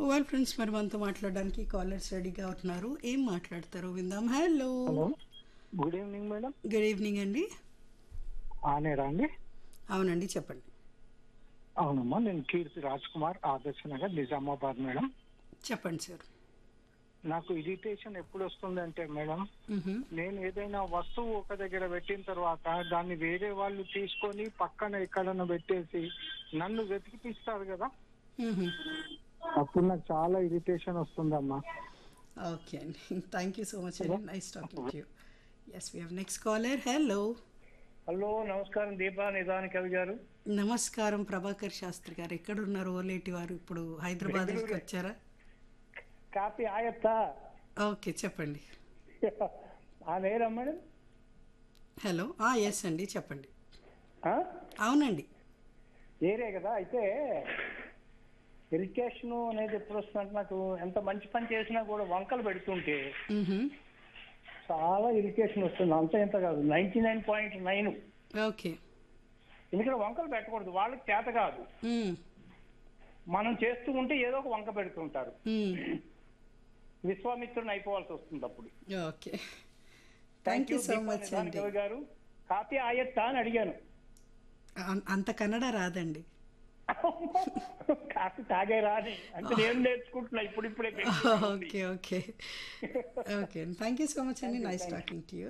Well friends మరి మనతో మాట్లాడడానికి కాలర్స్ రెడీగా ఉన్నారు ఏం మాట్లాడతారు విందాం hello hello good evening madam good evening అండి ఆనేరా అండి అవునండి చెప్పండి అవునమ్మా నేను కీర్తి రాజ్ కుమార్ ఆదర్శ నగర్ నిజామాబాద్ మేడం చెప్పండి సార్ నాకు ఇరిటేషన్ ఎప్పుడు వస్తుందంటే మేడం మ్హూ. నేను ఏదైనా వస్తువు ఒక దగ్గర పెట్టిన తర్వాత దాన్ని వేరే వాళ్ళు తీసుకొని పక్కన ఎక్కడన్నా పెట్టేసి నన్ను వెతికిపిస్తారు కదా మ్హూ. అప్పుడు నాకు చాలా ఇరిటేషన్ వస్తుందమ్మా ఓకే అండి థ్యాంక్ యూ సో మచ్ అండి nice talking you yes we have next caller hello hello నమస్కారం దీపా నిదాని కవి గారు నమస్కారం ప్రభాకర్ శాస్త్రి గారు ఎక్కడున్నారు ఓలేటి వారు ఇప్పుడు హైదరాబాద్కి వచ్చారా కాపీ ఆయత్తా ఓకే చెప్పండి ఆ నేరా మేడం హలో ఎస్ అండి చెప్పండి ఆ? అవునండి ఏరే కదా అయితే ఇరిటేషన్ అనేది ఎప్పుడు వస్తుందంటే నాకు ఎంత మంచి పని చేసినా కూడా వంకలు పెడుతుంటే మ్హూ. చాలా ఇరిటేషన్ వస్తుంది అంత ఇంత కాదు ninety nine point nine okay ఎందుకంటే వంకలు పెట్టకూడదు వాళ్ళకి చేత కాదు మ్. మనం చేస్తూ ఉంటే ఏదో ఒక వంక పెడుతుంటారు మ్. విశ్వామిత్రుని అయిపోవాల్సి వస్తుంది అప్పుడు okay thank you so Deepa much నిదాని అండి కవి గారు కాపీ ఆయత్తా అని అడిగాను అం- అంత కన్నడ రాదండి కాఫీ తాగే రాని అంటే నేను నేర్చుకుంటున్నా ఇప్పుడు ఇప్పుడే okay okay okay thank you so much అండి నైస్ టాకింగ్ టు యూ